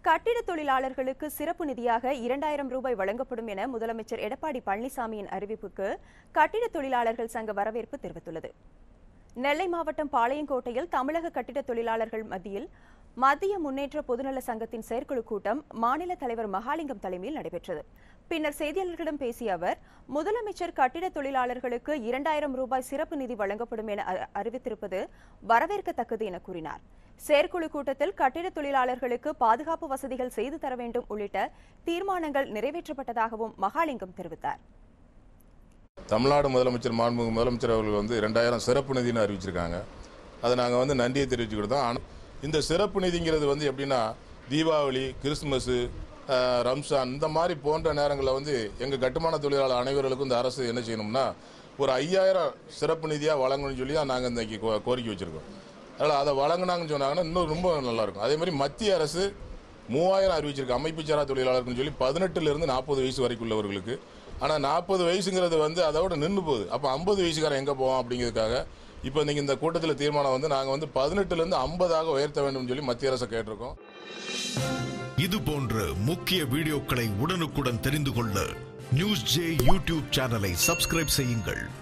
கட்டிட தொழிலாளர்களுக்கு சிறப்பு நிதியாக இரண்டாயிரம் ரூபாய் வழங்கப்படும் என முதலமைச்சர் எடப்பாடி பழனிசாமியின் அறிவிப்புக்கு கட்டிட தொழிலாளர்கள் சங்க வரவேற்பு தெரிவித்துள்ளது நெல்லை மாவட்டம் பாளையங்கோட்டையில் தமிழக கட்டிட தொழிலாளர்கள் மத்தியில் மத்திய முன்னேற்ற பொதுநல சங்கத்தின் செயற்குழு கூட்டம் மாநில தலைவர் மகாலிங்கம் தலைமையில் நடைபெற்றது பின்னர் செய்தியாளர்களிடம் பேசிய அவர் முதலமைச்சர் கட்டிட தொழிலாளர்களுக்கு இரண்டாயிரம் ரூபாய் சிறப்பு நிதி வழங்கப்படும் என அ- அறிவித்திருப்பது வரவேற்கத்தக்கது என கூறினார் செயற்குழு கூட்டத்தில் கட்டிட தொழிலாளர்களுக்கு பாதுகாப்பு வசதிகள் செய்து தர வேண்டும் உள்ளிட்ட தீர்மானங்கள் நிறைவேற்றப்பட்டதாகவும் மகாலிங்கம் தெரிவித்தார் தமிழ்நாடு முதலமைச்சர் மாண்புமிகு முதலமைச்சர் அவர்கள் வந்து ரெண்டாயிரம் சிறப்பு நிதின்னு அறிவிச்சிருக்காங்க அதை நாங்கள் வந்து நன்றியை தெரிவிச்சுக்கிட்டு தான் ஆனால் இந்த சிறப்பு நிதிங்கிறது வந்து எப்படின்னா தீபாவளி கிறிஸ்துமஸ் அஹ், ரம்ஜான் இந்த மாதிரி போன்ற நேரங்களில் வந்து எங்கள் கட்டுமான தொழிலாளர் அனைவர்களுக்கும் இந்த அரசு என்ன செய்யணும்னா ஒரு ஐயாயிரம் சிறப்பு நிதியாக வழங்கணும்னு சொல்லி தான் நாங்கள் இன்றைக்கி கோ- கோரிக்கை வச்சுருக்கோம் அதனால் அதை வழங்கினாங்கன்னு சொன்னாங்கன்னா இன்னும் ரொம்ப நல்லாயிருக்கும் அதே மாதிரி மத்திய அரசு மூவாயிரம் அறிவிச்சிருக்கு அமைப்பு சாரா தொழிலாளர்கள்னு சொல்லி பதினெட்டுலேருந்து நாற்பது வயசு வரைக்கும் உள்ளவர்களுக்கு ஆனால் நாற்பது வயசுங்கிறது வந்து அதோட நின்று போகுது அப்போ ஐம்பது வயசுக்காரன் எங்கே போவான் அப்படிங்கிறதுக்காக இப்போ இன்னைக்கு இந்த கூட்டத்தில் தீர்மானம் வந்து நாங்கள் வந்து பதினெட்டுலேருந்து ஐம்பதாக உயர்த்த வேண்டும் சொல்லி மத்திய அரசை கேட்டிருக்கோம் இது போன்ற முக்கிய வீடியோக்களை உடனுக்குடன் தெரிந்து கொள்ள நியூஸ் ஜே யூடியூப் சேனலை சப்ஸ்கிரைப் செய்யுங்கள்